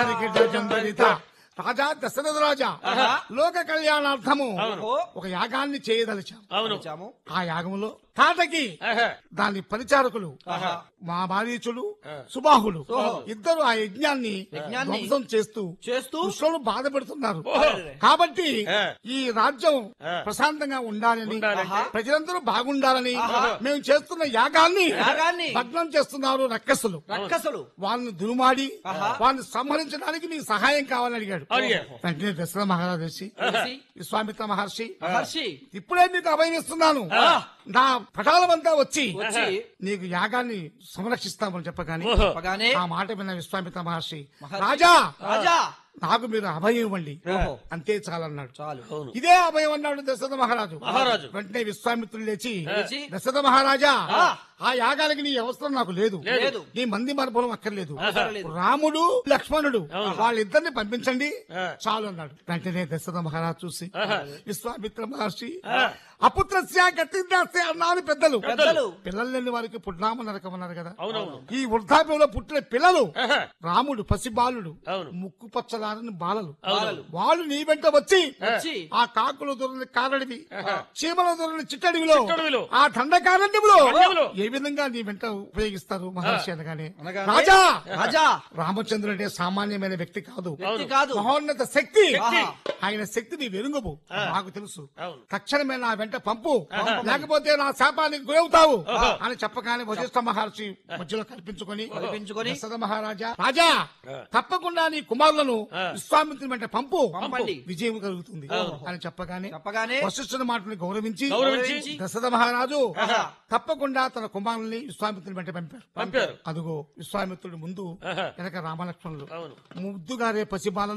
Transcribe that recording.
జంబరిత. రాజా దశరథ రాజా లోక కళ్యాణార్థము ఒక యాగాన్ని చేయదలిచాం అవును వచ్చాము ఆ యాగంలో తాటకి ఆహా. దాని పరిచారకులు మా మారీచులు సుబాహులు ఇద్దరు ఆ యజ్ఞాన్ని యజ్ఞాన్ని ధ్వంసం చేస్తూ చేస్తూ కృష్ణులు బాధ పెడుతున్నారు ఓహో. కాబట్టి ఆ. ఈ రాజ్యం ఆ. ప్రశాంతంగా ఉండాలని ఉండాలంటే? ప్రజలందరూ బాగుండాలని మేము చేస్తున్న యాగాన్ని యాగాన్ని భగ్నం చేస్తున్నారు రక్కసులు రక్కసులు వాళ్ళని దురుమాడి వాళ్ళని సంహరించడానికి మీకు సహాయం కావాలని అడిగాడు అడిగాడు. వెంటనే దశరథ మహారాజు వచ్చి చేసి, విశ్వామిత్ర మహర్షి మహర్షి ఇప్పుడే మీకు అభయం ఇస్తున్నాను నా పటాలమంతా వచ్చి వచ్చి నీకు యాగాన్ని సంరక్షిస్తామని చెప్పగాని ఓహో. చెప్పగానే ఆ మాట విన్న విశ్వామిత్ర మహర్షి మహర్షి, రాజా రాజా నాకు మీరు అభయం ఇవ్వండి ఓహో. అంతే చాలన్నాడు చాలు అవును ఇదే అభయం అన్నాడు దశరథ మహారాజు మహారాజు. వెంటనే విశ్వామిత్రుడు లేచి లేచి, దశరథ మహారాజా ఆ. ఆ యాగానికి నీ అవసరం నాకు లేదు లేదు. నీ మంది మరపులం అక్కర్లేదు అవసరం లేదు. రాముడు లక్ష్మణుడు అవును. వాళ్ళిద్దరిని పంపించండి ఆ. చాలు అన్నాడు వెంటనే దశరథ మహారాజు చూసి ఆహా. విశ్వామిత్ర మహర్షి ఆ. అపుత్రస్య గతిందాస్య అన్నారు పెద్దలు పెద్దలు. పిల్లలు లేని వారికి పుట్టినామ నరకమన్నారు కదా అవునవును ఈ వృద్ధాప్యంలో పుట్టిన పిల్లలు ఆహా. రాముడు పసిబాలుడు అవును. ముక్కు పచ్చలారని బాలలు బాలలు. వాళ్ళు నీ వెంట వచ్చి వచ్చి ఆ కాకులు దొరని కారడివి చీమల దొరని చిట్టడివిలో చిట్టడవిలో. ఆ దండకారణ్యములో అరణ్యములో. ఏ విధంగా నీ వెంట ఉపయోగిస్తారు మహర్షి అనగానే అనగానే, రాజా రాజా రామచంద్రుడు అంటే సామాన్యమైన వ్యక్తి కాదు వ్యక్తి కాదు మహోన్నత శక్తి శక్తి. ఆయన శక్తిని వెరుంగవు నాకు తెలుసు అవును. తక్షణమే నా వెంట పంపు లేకపోతే నా శాపానికి గురవుతావు అని చెప్పగానే వశిష్ఠ మహర్షి మధ్యలో కల్పించుకొని కల్పించుకొని, దశరథ మహారాజా రాజా తప్పకుండా నీ కుమారులను విశ్వామిత్రుని వెంట పంపు పంపండి. విజయం కలుగుతుంది అని చెప్పగానే చెప్పగానే వశిష్ఠుని మాటని గౌరవించి గౌరవించి దశరథ మహారాజు ఆహా. తప్పకుండా తన కుమారుల్ని విశ్వామిత్రుని వెంట పంపారు పంపారు అదుగో విశ్వామిత్రుడు ముందు ఆహా. వెనక రామలక్ష్మణులు అవును ముద్దుగారే పసిబాలలు